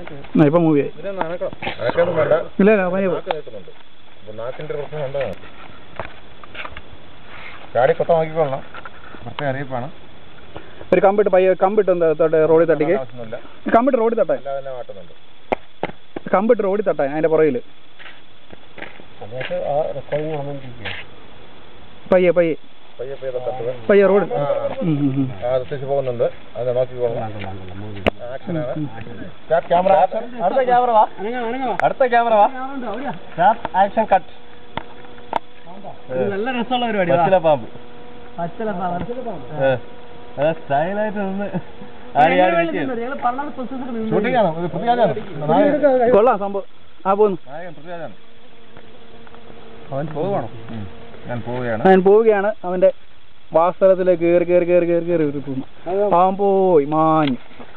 ആ ഇപ്പം മൂവിയായി അനക്കൊന്നും വേണ്ട ഇല്ല ഇല്ല പനി നാക്ക് നീട്ടുന്നുണ്ട് അപ്പൊ നാക്കിന്റെ ഒരു പ്രശ്നം ഉണ്ടോ ചാടി കൊത്ത നോക്കിക്കൊള്ളണം പ്രത്യേക അറിയിപ്പാണ് ഒരു കമ്പിട്ട് പയ്യ കമ്പിട്ട് എന്താ തൊട്ട് റോഡിൽ തട്ടിക്ക് ആവശ്യമൊന്നുമില്ല കമ്പിട്ട് റോഡിൽ തട്ടാൻ അല്ലാതെ തന്നെ മാട്ടുന്നുണ്ട് കമ്പിട്ട് റോഡിൽ തട്ടാൻ അതിന്റെ പുറകിൽ അതിനകത്ത് ആ റെക്കോർഡിങ് നടന്നുകൊണ്ടിരിക്കുകയാണ് പയ്യെ പയ്യെ പയ്യെ പയ്യെ തട്ടുക പയ്യെ റോഡ് ആ, ഉം, ഉം, ഉം. ആ തിരിച്ചു പോകുന്നുണ്ട് അത് നോക്കിക്കൊള്ളണം ആക്ഷനാണ് സ്റ്റാർട്ട് ക്യാമറ ആക്ഷൻ അടുത്ത ക്യാമറ വാ അടുത്ത ക്യാമറ വാ ആക്ഷൻ കട്ട് നല്ല രസമുള്ള പരിപാടി പച്ചില പാമ്പ് പച്ചല സ്റ്റൈലായിട്ട് നിന്ന് ആടി ആടി വെച്ച് ഞങ്ങൾ പറഞ്ഞ പൊസിഷൻ ഷൂട്ടിംഗ് ആണ് ഇത് പൃഥ്വിരാജാണ് നായകൻ കൊള്ളാം സംഭവം ആ പോന്നു നായകൻ പൃഥ്വിരാജാണ് അവൻ പോവുകയാണോ ഞാൻ പോവുകയാണ് അവൻ പോവുകയാണ് അവന്റെ വാസ്തവത്തിലേക്ക് കയറി കയറി കയറി കയറി കയറി പോകുന്നു അവൻ പോയി മാഞ്ഞു